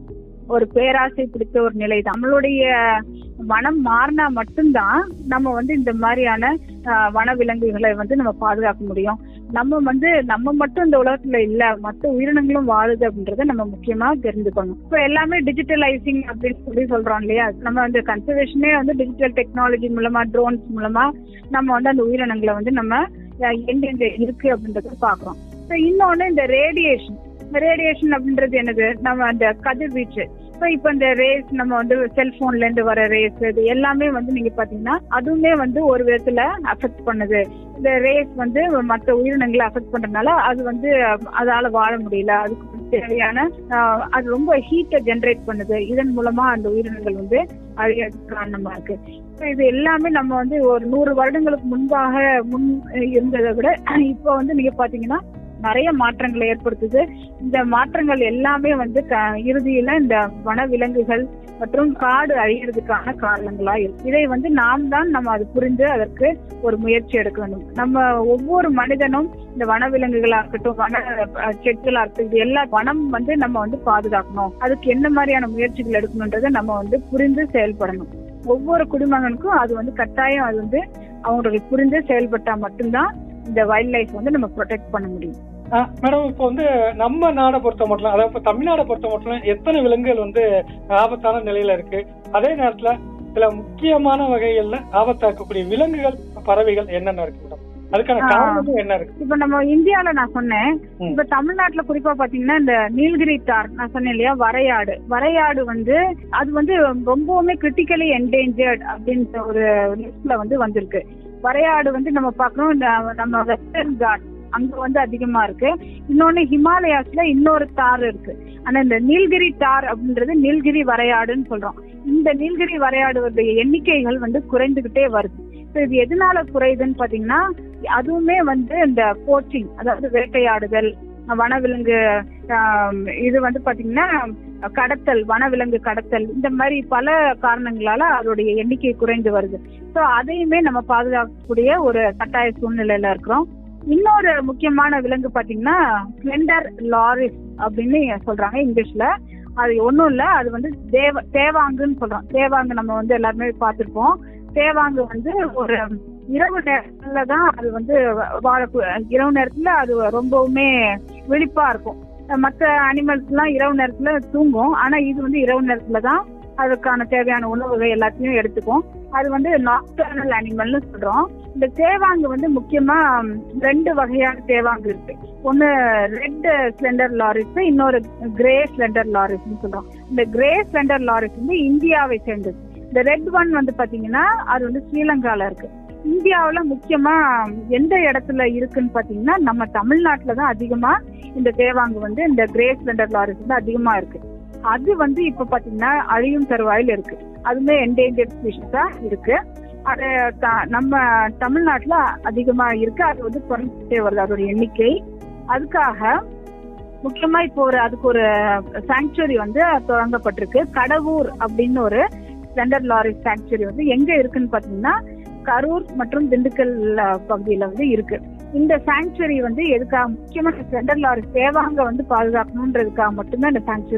ஒரு பேராசை பிடித்த ஒரு நிலை தான் நம்மளுடைய வனம் மாறினா மட்டும்தான் நம்ம வந்து இந்த மாதிரியான ஆஹ், வனவிலங்குகளை வந்து நம்ம பாதுகாக்க முடியும் நம்ம வந்து நம்ம மட்டும் இந்த உலகத்துல இல்ல மற்ற உயிரினங்களும் வாழுது அப்படின்றத நம்ம முக்கியமா தெரிஞ்சுக்கணும் இப்போ எல்லாமே டிஜிட்டலைசிங் அப்படின்னு சொல்லி சொல்றோம் இல்லையா நம்ம வந்து கன்சர்வேஷனே வந்து டிஜிட்டல் டெக்னாலஜி மூலமா ட்ரோன்ஸ் மூலமா நம்ம வந்து அந்த உயிரினங்களை வந்து நம்ம அஹ், எங்கெங்க இருக்கு அப்படின்றத பாக்குறோம் ஸோ இன்னொன்னு இந்த ரேடியேஷன் ரேடியேஷன் அப்படின்றது என்னது நம்ம அந்த கதிர்வீச்சு ஸோ இப்போ இந்த ரேஸ் நம்ம வந்து செல்போன்ல இருந்து வர ரேஸ் இது எல்லாமே வந்து நீங்க பாத்தீங்கன்னா அதுவுமே வந்து ஒரு விதத்துல அஃபெக்ட் பண்ணுது இந்த ரேஸ் வந்து மற்ற உயிரினங்களை அஃபெக்ட் பண்றதுனால அது வந்து அஹ், அதால வாழ முடியல அதுக்கு தேவையான அஹ், அது ரொம்ப ஹீட்டை ஜெனரேட் பண்ணுது இதன் மூலமா அந்த உயிரினங்கள் வந்து அழிய காரணமா இருக்கு So இது எல்லாமே நம்ம வந்து ஒரு நூறு வருடங்களுக்கு முன்பாக முன் இருந்ததை விட இப்போ வந்து நீங்க பாத்தீங்கன்னா நிறைய மாற்றங்களை ஏற்படுத்துது இந்த மாற்றங்கள் எல்லாமே வந்து க- இறுதியில இந்த வனவிலங்குகள் மற்றும் காடு அழியறதுக்கான காரணங்களா இருக்கு இதை வந்து நாம் தான் நம்ம அது புரிந்து அதற்கு ஒரு முயற்சி எடுக்க வேண்டும் நம்ம ஒவ்வொரு மனிதனும் இந்த வனவிலங்குகளா இருக்கட்டும் வன அஹ், செடிகளா இருக்கட்டும் இது எல்லா வனம் வந்து நம்ம வந்து பாதுகாக்கணும் அதுக்கு என்ன மாதிரியான முயற்சிகள் எடுக்கணுன்றதை நம்ம வந்து புரிந்து செயல்படணும் ஒவ்வொரு குடிமகனுக்கும் அது வந்து கட்டாயம் அது வந்து அவங்களுக்கு புரிந்து செயல்பட்டா மட்டும்தான் இந்த வைல்ட் லைஃப் வந்து நம்ம ப்ரொடெக்ட் பண்ண முடியும் மேடம் இப்போ வந்து நம்ம நாடை பொறுத்த மட்டும் அதாவது இப்போ தமிழ்நாடை பொறுத்த மட்டும் எத்தனை விலங்குகள் வந்து ஆபத்தான நிலையில இருக்கு அதே நேரத்துல சில முக்கியமான வகைகள்ல ஆபத்தாக்கக்கூடிய விலங்குகள் பறவைகள் என்னென்ன இருக்கு மேடம் அதுக்கான ஆ. காரணமும் என்ன இருக்கு இப்ப நம்ம இந்தியால நான் சொன்னேன் ம். இப்ப தமிழ்நாட்டுல குறிப்பா பாத்தீங்கன்னா இந்த நீலகிரி தார் நான் சொன்னேன் இல்லையா வரையாடு வரையாடு வந்து அது வந்து ரொம்பவுமே கிரிட்டிக்கலி என்டேஞ்சர்ட் அப்படின்ற ஒரு லிஸ்ட்ல வந்து வந்திருக்கு வரையாடு வந்து நம்ம பார்க்கணும் இந்த நம்ம வெஸ்டர்ன் காட் அங்க வந்து அதிகமா இருக்கு இன்னொன்னு ஹிமாலயாஸ்ல இன்னொரு தார் இருக்கு ஆனா இந்த நீல்கிரி தார் அப்படின்றது நீல்கிரி வரையாடுன்னு சொல்றோம் இந்த நீல்கிரி வரையாடுவதுடைய எண்ணிக்கைகள் வந்து குறைந்துகிட்டே வருது So இது எதனால குறையுதுன்னு பாத்தீங்கன்னா அதுவுமே வந்து இந்த போச்சிங் அதாவது வேட்டையாடுதல் வனவிலங்கு ஆம், இது வந்து பாத்தீங்கன்னா கடத்தல் வனவிலங்கு கடத்தல் இந்த மாதிரி பல காரணங்களால அதோடைய எண்ணிக்கை குறைந்து வருது ஸோ அதையுமே நம்ம பாதுகாக்கக்கூடிய ஒரு கட்டாய சூழ்நிலையில இருக்கிறோம் இன்னொரு முக்கியமான விலங்கு பாத்தீங்கன்னா ஸ்லெண்டர் லாரிஸ் அப்படின்னு சொல்றாங்க இங்கிலீஷ்ல அது ஒண்ணும் இல்ல அது வந்து தேவ தேவாங்குன்னு சொல்றோம் தேவாங்கு நம்ம வந்து எல்லாருமே பார்த்திருப்போம் தேவாங்கு வந்து ஒரு இரவு நேரத்துல தான் அது வந்து வாழ இரவு நேரத்துல அது ரொம்பவுமே விழிப்பா இருக்கும் மற்ற அனிமல்ஸ் எல்லாம் இரவு நேரத்துல தூங்கும் ஆனா இது வந்து இரவு நேரத்துல தான் அதுக்கான தேவையான உணவுகள் எல்லாத்தையும் எடுத்துக்கும் அது வந்து நாக்டர்னல் அனிமல்னு சொல்றோம் இந்த தேவாங்கு வந்து முக்கியமா ம், ரெண்டு வகையான தேவாங்கு இருக்கு ஒன்னு ரெட் ஸ்லெண்டர் லாரிஸ் இன்னொரு கிரே ஸ்லெண்டர் லாரிஸ்னு சொல்றோம் இந்த கிரே ஸ்லெண்டர் லாரிஸ் வந்து இந்தியாவை சேர்ந்தது இந்த ரெட் ஒன் வந்து பாத்தீங்கன்னா அது வந்து ஸ்ரீலங்கால இருக்கு இந்தியாவுல முக்கியமா எந்த இடத்துல இருக்குன்னு பாத்தீங்கன்னா நம்ம தமிழ்நாட்டுல தான் அதிகமா இந்த தேவாங்கு வந்து இந்த கிரே ஸ்லெண்டர் லாரிஸ் வந்து அதிகமா இருக்கு அது வந்து இப்ப பாத்தீங்கன்னா அழியும் தருவாயில் இருக்கு அதுமே என்டேஞ்சர் ஸ்பீஷஸா இருக்கு அது த- நம்ம தமிழ்நாட்டுல அதிகமா இருக்கு அது வந்து குறைஞ்சிட்டே வருது அதோட எண்ணிக்கை அதுக்காக முக்கியமா இப்போ ஒரு அதுக்கு ஒரு சாங்சுவரி வந்து தொடங்கப்பட்டிருக்கு கடவுர் அப்படின்னு ஒரு ஸ்லெண்டர் லாரி சாங்சுவரி வந்து எங்க இருக்குன்னு பாத்தீங்கன்னா கரூர் மற்றும் திண்டுக்கல் அஹ், பகுதியில வந்து இருக்கு இந்த சாங்சுவரி வந்து எதுக்காக முக்கியமா ஸ்லெண்டர் லாரி சேவாங்க வந்து பாதுகாக்கணுன்றதுக்காக மட்டும்தான் இந்த சாங்சுவரி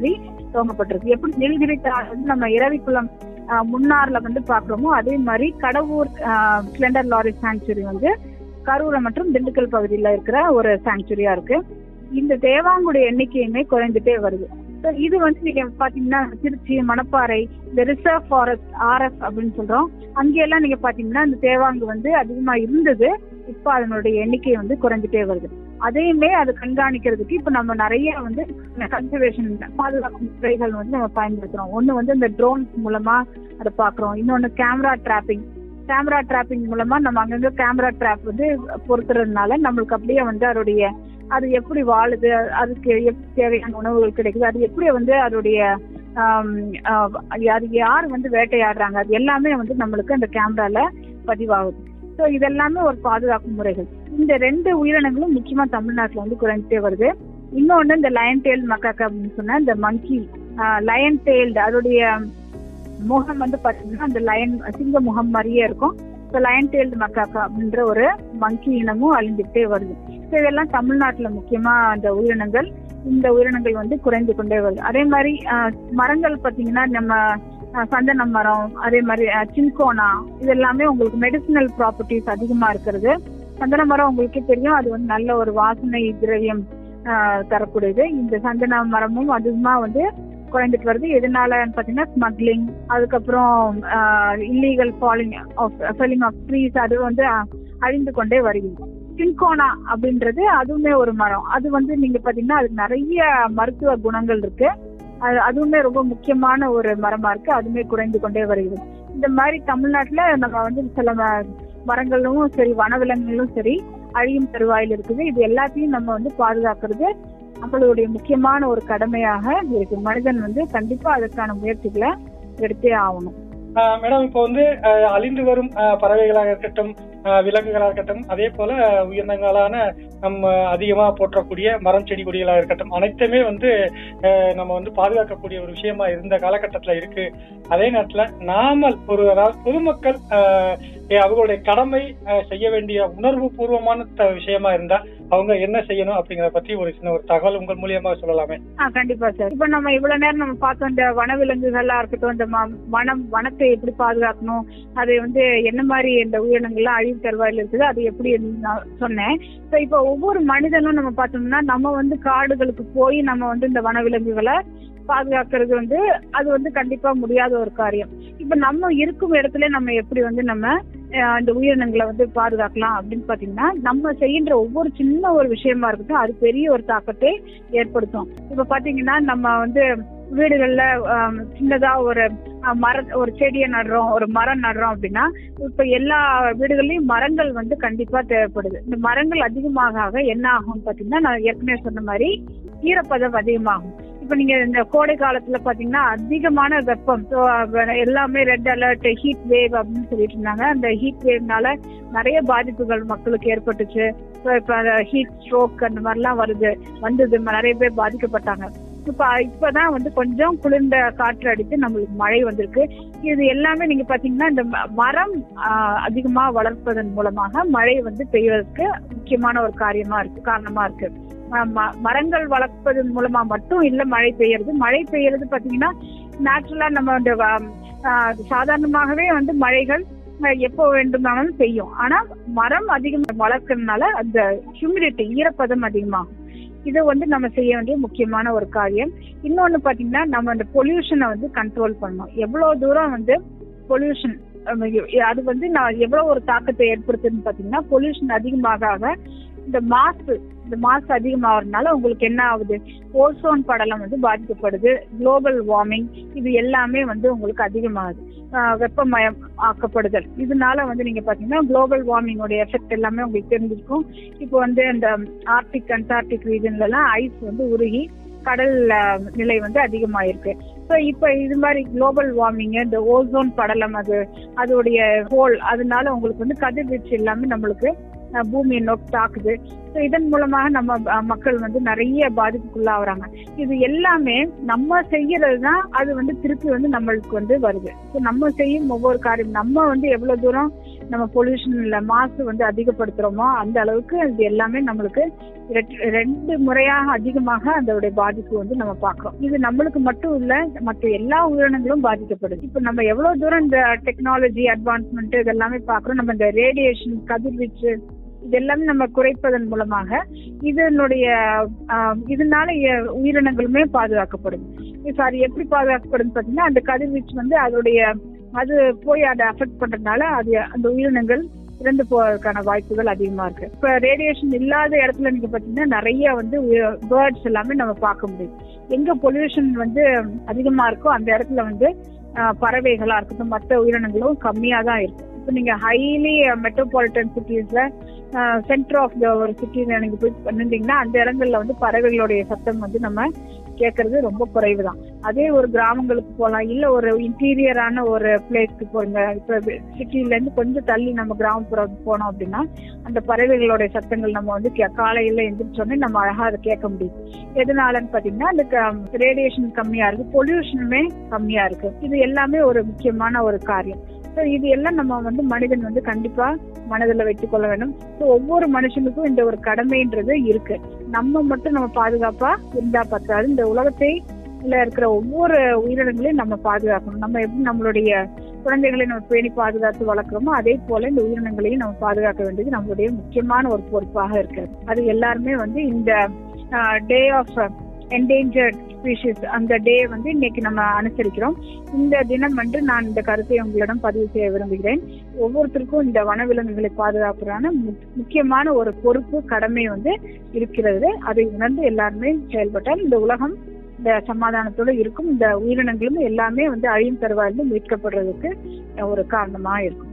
துவங்கப்பட்டிருக்கு எப்படி நீலகிரி தாள் வந்து நம்ம இரவிக்குளம் ஆஹ், முன்னார்ல வந்து பாக்குறோமோ அதே மாதிரி கடவுர் ஸ்லெண்டர் லாரி சாங்சுரி வந்து கரூர் மற்றும் திண்டுக்கல் பகுதியில இருக்கிற ஒரு சாங்சுரியா இருக்கு இந்த தேவாங்குடைய எண்ணிக்கையுமே குறைந்துட்டே வருது So இது வந்து நீங்க பாத்தீங்கன்னா திருச்சி மணப்பாறை இந்த ரிசர்வ் ஃபாரஸ்ட் ஆர்எஃப் அப்படின்னு சொல்றோம் அங்கெல்லாம் நீங்க பாத்தீங்கன்னா இந்த தேவாங்கு வந்து அதிகமா இருந்தது இப்ப அதனுடைய எண்ணிக்கை வந்து குறைஞ்சிட்டே வருது அதையுமே அது கண்காணிக்கிறதுக்கு இப்ப நம்ம நிறைய வந்து கன்சர்வேஷன் பாதுகாப்பு முறைகள் வந்து நம்ம பயன்படுத்துறோம் ஒண்ணு வந்து இந்த ட்ரோன்ஸ் மூலமா அதை பாக்குறோம் இன்னொன்னு கேமரா டிராப்பிங் கேமரா டிராப்பிங் மூலமா நம்ம அங்கங்க கேமரா டிராப் வந்து பொறுத்துறதுனால நம்மளுக்கு அப்படியே வந்து அதோடைய அது எப்படி வாழுது அதுக்கு எப்படி தேவையான உணவுகள் கிடைக்குது அது எப்படி வந்து அதோடைய ஆம், ஆஹ், அது யார் வந்து வேட்டையாடுறாங்க அது எல்லாமே வந்து நம்மளுக்கு அந்த கேமரால பதிவாகுது ஸோ இதெல்லாமே ஒரு பாதுகாப்பு முறைகள் இந்த ரெண்டு உயிரினங்களும் முக்கியமா தமிழ்நாட்டுல வந்து குறைஞ்சிட்டே வருது இன்னொன்னு இந்த லயன் டெயில் மக்காக்கா அப்படின்னு சொன்னா இந்த மங்கி லயன் டெயில்டு அதோடைய முகம் வந்து பாத்தீங்கன்னா அந்த லயன் சிங்க முகம் மாதிரியே இருக்கும் ஸோ லயன் டெயில்டு மக்காக்கா அப்படின்ற ஒரு மங்கி இனமும் அழிந்துகிட்டே வருது ஸோ இதெல்லாம் தமிழ்நாட்டுல முக்கியமா அந்த உயிரினங்கள் இந்த உயிரினங்கள் வந்து குறைந்து கொண்டே வருது அதே மாதிரி ஆஹ், மரங்கள் பாத்தீங்கன்னா நம்ம ஆஹ், சந்தன மரம் அதே மாதிரி ஆஹ், சின்கோனா இது எல்லாமே உங்களுக்கு மெடிசினல் ப்ராப்பர்ட்டிஸ் அதிகமா இருக்கிறது சந்தன மரம் உங்களுக்கே தெரியும் அது வந்து நல்ல ஒரு வாசனை திரவியம் ஆஹ், தரக்கூடியது இந்த சந்தன மரமும் அதிகமா வந்து குறைந்துட்டு வருது எதனால பாத்தீங்கன்னா ஸ்மக்லிங் அதுக்கப்புறம் illegal falling of felling of trees அது வந்து அஹ், அழிந்து கொண்டே வருகிறது சின்கோனா அப்படின்றது அதுவுமே ஒரு மரம் அது வந்து நீங்க பாத்தீங்கன்னா அதுக்கு நிறைய மருத்துவ குணங்கள் இருக்கு அது அதுவுமே ரொம்ப முக்கியமான ஒரு மரமா இருக்கு அதுவுமே குறைந்து கொண்டே வருகிறது இந்த மாதிரி தமிழ்நாட்டுல நம்ம வந்து சில ம- மரங்களும் சரி வனவிலங்குகளும் சரி அழியும் தருவாயில் இருக்குது இது எல்லாத்தையும் நம்ம வந்து பாதுகாக்கிறது நம்மளுடைய முக்கியமான ஒரு கடமையாக இருக்கு மனிதன் வந்து கண்டிப்பா அதற்கான முயற்சிகளை எடுத்தே ஆகணும் ஆஹ் மேடம் இப்போ வந்து ஆஹ் அழிந்து வரும் ஆஹ் பறவைகளாக இருக்கட்டும் ஆஹ் விலங்குகளாக இருக்கட்டும் அதே போல உயிரினங்களான நம்ம அதிகமா போற்றக்கூடிய மரம் செடி கொடிகளாக இருக்கட்டும் அனைத்துமே வந்து ஆஹ் நம்ம வந்து பாதுகாக்கக்கூடிய ஒரு விஷயமா இருந்த காலகட்டத்துல இருக்கு அதே நேரத்துல நாமல் ஒரு அதாவது பொதுமக்கள் ஆஹ் ஏ- அவங்களுடைய கடமை ஆஹ் செய்ய வேண்டிய உணர்வு பூர்வமான த- விஷயமா இருந்தா அவங்க என்ன செய்யணும் அப்படிங்கறத பத்தி ஒரு சின்ன ஒரு தகவல் உங்கள் மூலியமா சொல்லலாமே ஆ கண்டிப்பா சார் இப்ப நம்ம இவ்வளவு நேரம் நம்ம பார்த்தோம் இந்த வனவிலங்குகளா இருக்கட்டும் இந்த ம- வனம் வனத்தை எப்படி பாதுகாக்கணும் அது வந்து என்ன மாதிரி இந்த உயிரினங்கள்லாம் அழிவு தருவாயில் இருக்குது அது எப்படி நான் சொன்னேன் ஸோ இப்போ ஒவ்வொரு மனிதனும் நம்ம பார்த்தோம்னா நம்ம வந்து காடுகளுக்கு போய் நம்ம வந்து இந்த வனவிலங்குகளை பாதுகாக்கிறது வந்து அது வந்து கண்டிப்பா முடியாத ஒரு காரியம் இப்ப நம்ம இருக்கும் இடத்துல நம்ம எப்படி வந்து நம்ம அஹ், இந்த உயிரினங்களை வந்து பாதுகாக்கலாம் அப்படின்னு பாத்தீங்கன்னா நம்ம செய்கின்ற ஒவ்வொரு சின்ன ஒரு விஷயமா இருக்கட்டும் அது பெரிய ஒரு தாக்கத்தை ஏற்படுத்தும் இப்ப பாத்தீங்கன்னா நம்ம வந்து வீடுகள்ல ஆம், சின்னதா ஒரு அஹ், மர ஒரு செடியை நடுறோம் ஒரு மரம் நடுறோம் அப்படின்னா இப்ப எல்லா வீடுகள்லயும் மரங்கள் வந்து கண்டிப்பா தேவைப்படுது இந்த மரங்கள் அதிகமாக ஆக என்ன ஆகும்னு பாத்தீங்கன்னா நான் ஏற்கனவே சொன்ன மாதிரி ஈரப்பதம் அதிகமாகும் இப்ப நீங்க இந்த கோடை காலத்துல பாத்தீங்கன்னா அதிகமான வெப்பம் So, அஹ், எல்லாமே ரெட் அலர்ட் ஹீட் வேவ் அப்படின்னு சொல்லிட்டு இருந்தாங்க அந்த ஹீட் வேவ்னால நிறைய பாதிப்புகள் மக்களுக்கு ஏற்பட்டுச்சு So, இப்ப ஹீட் ஸ்ட்ரோக் அந்த மாதிரிலாம் வருது வந்தது நிறைய பேர் பாதிக்கப்பட்டாங்க இப்ப இப்பதான் வந்து கொஞ்சம் குளிர்ந்த காற்று அடித்து நம்மளுக்கு மழை வந்திருக்கு இது எல்லாமே நீங்க பாத்தீங்கன்னா இந்த ம- மரம் ஆஹ், அதிகமா வளர்ப்பதன் மூலமாக மழை வந்து பெய்வதற்கு முக்கியமான ஒரு காரியமா இருக்கு காரணமா இருக்கு ம- ம- மரங்கள் வளர்ப்பதன் மூலமா மட்டும் இல்ல மழை பெய்யறது மழை பெய்யறது பாத்தீங்கன்னா நேச்சுரலா நம்ம இந்த வ- ஆஹ், சாதாரணமாகவே வந்து மழைகள் அஹ், எப்போ வேண்டுமானாலும் பெய்யும் ஆனா மரம் அதிகம் வளர்க்கறதுனால அந்த ஹியூமிடிட்டி ஈரப்பதம் அதிகமாகும் இது வந்து நம்ம செய்ய வேண்டிய முக்கியமான ஒரு காரியம் இன்னொன்னு பாத்தீங்கன்னா நம்ம அந்த பொல்யூஷனை வந்து கண்ட்ரோல் பண்ணணும் எவ்வளவு தூரம் வந்து பொல்யூஷன் அது வந்து நான் எவ்வளவு ஒரு தாக்கத்தை ஏற்படுத்துதுன்னு பாத்தீங்கன்னா பொல்யூஷன் அதிகமாக ஆக இந்த மாசு இந்த மாசு அதிகமாகறதுனால உங்களுக்கு என்ன ஆகுது ஓசோன் படலம் வந்து பாதிக்கப்படுது குளோபல் வார்மிங் இது எல்லாமே வந்து உங்களுக்கு அதிகமாகுது ஆஹ் வெப்பமயம் ஆக்கப்படுதல் இதனால வந்து நீங்க பாத்தீங்கன்னா குளோபல் வார்மிங்கோட எஃபெக்ட் எல்லாமே உங்களுக்கு தெரிஞ்சிருக்கும் இப்போ வந்து இந்த ஆர்டிக் அண்டார்டிக் ரீஜன்ல எல்லாம் ஐஸ் வந்து உருகி கடல் ஆஹ், நிலை வந்து அதிகமாயிருக்கு ஸோ இப்போ இது மாதிரி குளோபல் வார்மிங் இந்த ஓசோன் படலம் அது அதோடைய ஹோல் அதனால உங்களுக்கு வந்து கதிர்வீச்சு எல்லாமே நம்மளுக்கு அஹ், பூமியை நோக்கி தாக்குது ஸோ இதன் மூலமாக நம்ம அஹ், மக்கள் வந்து நிறைய பாதிப்புக்குள்ளாகிறாங்க இது எல்லாமே நம்ம செய்யறது தான் அது வந்து திருப்பி வந்து நம்மளுக்கு வந்து வருது ஸோ நம்ம செய்யும் ஒவ்வொரு காரியம் நம்ம வந்து எவ்வளவு தூரம் நம்ம பொல்யூஷன்ல மாசு வந்து அதிகப்படுத்துறோமோ அந்த அளவுக்கு இது எல்லாமே நம்மளுக்கு ரெட்- ரெண்டு முறையாக அதிகமாக அதோடைய பாதிப்பு வந்து நம்ம பார்க்கிறோம் இது நம்மளுக்கு மட்டும் இல்ல மற்ற எல்லா உயிரினங்களும் பாதிக்கப்படுது இப்ப நம்ம எவ்வளவு தூரம் இந்த டெக்னாலஜி அட்வான்ஸ்மெண்ட் இதெல்லாமே பார்க்கிறோம் நம்ம இந்த ரேடியேஷன் கதிர்வீச்சு இதெல்லாமே நம்ம குறைப்பதன் மூலமாக இதனுடைய ஆஹ், இதனால எ- உயிரினங்களுமே பாதுகாக்கப்படும் சாரி எப்படி பாதுகாக்கப்படும் பாத்தீங்கன்னா அந்த கதிர்வீச்சு வந்து அதோடைய அது போய் அதை அஃபெக்ட் பண்றதுனால அது அந்த உயிரினங்கள் இறந்து போவதற்கான வாய்ப்புகள் அதிகமா இருக்கு இப்ப ரேடியேஷன் இல்லாத இடத்துல நீங்க பாத்தீங்கன்னா நிறைய வந்து பேர்ட்ஸ் எல்லாமே நம்ம பார்க்க முடியும் எங்க பொல்யூஷன் வந்து அதிகமா இருக்கோ அந்த இடத்துல வந்து ஆஹ், பறவைகளா இருக்கட்டும் மற்ற உயிரினங்களும் கம்மியா தான் இருக்கும் இப்போ நீங்க ஹைலி மெட்ரோபாலிட்டன் சிட்டிஸ்ல சென்டர் ஆஃப் த ஒரு சிட்டில நீங்க போய் பண்ணிருந்தீங்கன்னா அந்த இடங்கள்ல வந்து பறவைகளுடைய சத்தம் வந்து நம்ம கேட்கறது ரொம்ப குறைவு தான் அதே ஒரு கிராமங்களுக்கு போகலாம் இல்ல ஒரு இன்டீரியரான ஒரு பிளேஸ்க்கு போறீங்க இப்ப சிட்டில இருந்து கொஞ்சம் தள்ளி நம்ம கிராமப்புறம் போனோம் அப்படின்னா அந்த பறவைகளுடைய சத்தங்கள் நம்ம வந்து கே- காலையில எந்திரிச்சோடனே நம்ம அழகா அதை கேட்க முடியும் எதனாலன்னு பாத்தீங்கன்னா அந்த ரேடியேஷன் கம்மியா இருக்கு பொல்யூஷனுமே கம்மியா இருக்கு இது எல்லாமே ஒரு முக்கியமான ஒரு காரியம் ஸோ இது எல்லாம் நம்ம வந்து மனிதன் வந்து கண்டிப்பா மனதில் வைத்துக் கொள்ள வேண்டும் ஸோ ஒவ்வொரு மனுஷனுக்கும் இந்த ஒரு கடமைன்றது இருக்கு நம்ம மட்டும் நம்ம பாதுகாப்பா இருந்தா பத்தாது இந்த உலகத்தை உள்ள இருக்கிற ஒவ்வொரு உயிரினங்களையும் நம்ம பாதுகாக்கணும் நம்ம எப்படி நம்மளுடைய குழந்தைகளை நம்ம பேணி பாதுகாத்து வளர்க்குறோமோ அதே போல இந்த உயிரினங்களையும் நம்ம பாதுகாக்க வேண்டியது நம்மளுடைய முக்கியமான ஒரு பொறுப்பாக இருக்கு அது எல்லாருமே வந்து இந்த டே ஆஃப் என்டேஞ்சர்ட் ஸ்பீஷிஸ் அந்த டே வந்து இன்னைக்கு நம்ம அனுசரிக்கிறோம் இந்த தினம் வந்து நான் இந்த கருத்தை உங்களிடம் பதிவு செய்ய விரும்புகிறேன் ஒவ்வொருத்தருக்கும் இந்த வனவிலங்குகளை பாதுகாப்புறான மு- முக்கியமான ஒரு பொறுப்பு கடமை வந்து இருக்கிறது அதை உணர்ந்து எல்லாருமே செயல்பட்டால் இந்த உலகம் இந்த சமாதானத்தோட இருக்கும் இந்த உயிரினங்களும் எல்லாமே வந்து அழியும் தருவாயிலிருந்து மீட்கப்படுறதுக்கு ஒரு காரணமா இருக்கும்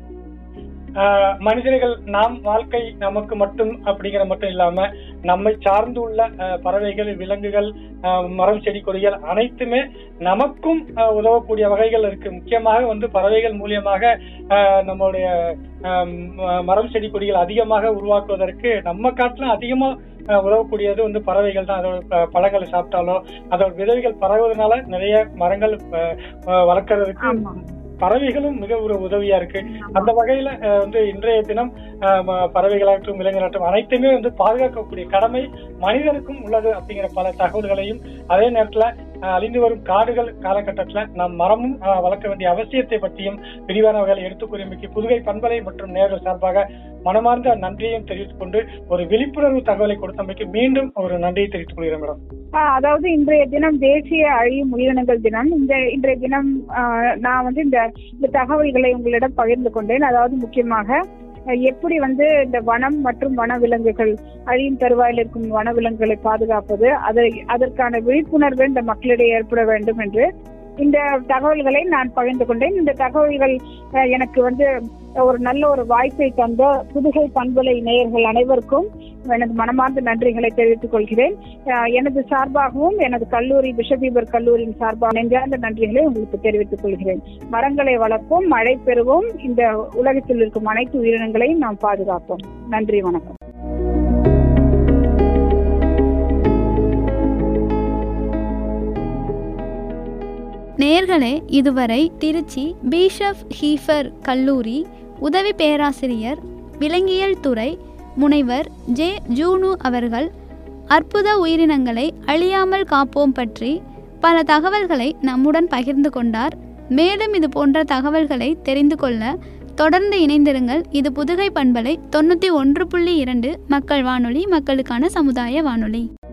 ஆஹ் மனிதர்கள் நாம் வாழ்க்கை நமக்கு மட்டும் அப்படிங்கிற மட்டும் இல்லாம நம்மை சார்ந்து உள்ள ஆஹ் பறவைகள் விலங்குகள் ஆஹ் மரம் செடி கொடிகள் அனைத்துமே நமக்கும் ஆஹ் உதவக்கூடிய வகைகள் இருக்கு முக்கியமாக வந்து பறவைகள் மூலியமாக ஆஹ் நம்மளுடைய ஆஹ் ம- மரம் செடி கொடிகள் அதிகமாக உருவாக்குவதற்கு நம்ம காட்டிலும் அதிகமா ஆஹ் உதவக்கூடியது வந்து பறவைகள் தான் அதோட ப- பழங்களை சாப்பிட்டாலோ அதோட விதைகள் பரவுவதனால நிறைய மரங்கள் ஆஹ் ஆஹ் வளர்க்கறதுக்கு ஆமா பறவைகளும் மிக ஒரு உதவியா இருக்கு அந்த வகையில அஹ், வந்து இன்றைய தினம் அஹ், ம- பறவைகளாகட்டும் விலங்குகளாகட்டும் அனைத்துமே வந்து பாதுகாக்கக்கூடிய கடமை மனிதனுக்கும் உள்ளது அப்படிங்கிற பல தகவல்களையும் அதே நேரத்துல அஹ், அழிந்து வரும் காடுகள் காலகட்டத்துல நாம் மரமும் அஹ், வளர்க்க வேண்டிய அவசியத்தை பற்றியும் விரிவான வகையில் எடுத்துக் கூறியமைக்கு புதுகை பண்பலை மற்றும் நேர்கள் சார்பாக மனமார்ந்த நன்றியையும் தெரிவித்துக் கொண்டு ஒரு விழிப்புணர்வு தகவலை கொடுத்தமைக்கு மீண்டும் ஒரு நன்றியை தெரிவித்துக் கொள்கிறேன் மேடம் ஆஹ் அதாவது இன்றைய தினம் தேசிய அழியும் உயிரினங்கள் தினம் இந்த இன்றைய தினம் ஆஹ் நான் வந்து இந்த இந்த தகவல்களை உங்களிடம் பகிர்ந்து கொண்டேன் அதாவது முக்கியமாக அஹ் எப்படி வந்து இந்த வனம் மற்றும் வனவிலங்குகள் அழியும் தருவாயில் இருக்கும் வனவிலங்குகளை பாதுகாப்பது அதை அதற்கான விழிப்புணர்வு இந்த மக்களிடையே ஏற்பட வேண்டும் என்று இந்த தகவல்களை நான் பகிர்ந்து கொண்டேன் இந்த தகவல்கள் அஹ், எனக்கு வந்து ஒரு நல்ல ஒரு வாய்ப்பை தந்த புதுகை பண்பலை நேயர்கள் அனைவருக்கும் எனது மனமார்ந்த நன்றிகளை தெரிவித்துக் கொள்கிறேன் அஹ், எனது சார்பாகவும் எனது கல்லூரி பிஷபீபர் கல்லூரியின் சார்பாக நெஞ்சார்ந்த நன்றிகளை உங்களுக்கு தெரிவித்துக் கொள்கிறேன் மரங்களை வளர்ப்போம் மழை பெறுவோம் இந்த உலகத்தில் இருக்கும் அனைத்து உயிரினங்களையும் நாம் பாதுகாப்போம் நன்றி வணக்கம் நேர்களே இதுவரை திருச்சி பிஷப் ஹீஃபர் கல்லூரி உதவி பேராசிரியர் விலங்கியல் துறை முனைவர் ஜே ஜூனு அவர்கள் அற்புத உயிரினங்களை அழியாமல் காப்போம் பற்றி பல தகவல்களை நம்முடன் பகிர்ந்து கொண்டார் மேலும் இது போன்ற தகவல்களை தெரிந்து கொள்ள தொடர்ந்து இணைந்திருங்கள் இது புதுகை பண்பலை தொண்ணூற்றி ஒன்று புள்ளி இரண்டு மக்கள் வானொலி மக்களுக்கான சமுதாய வானொலி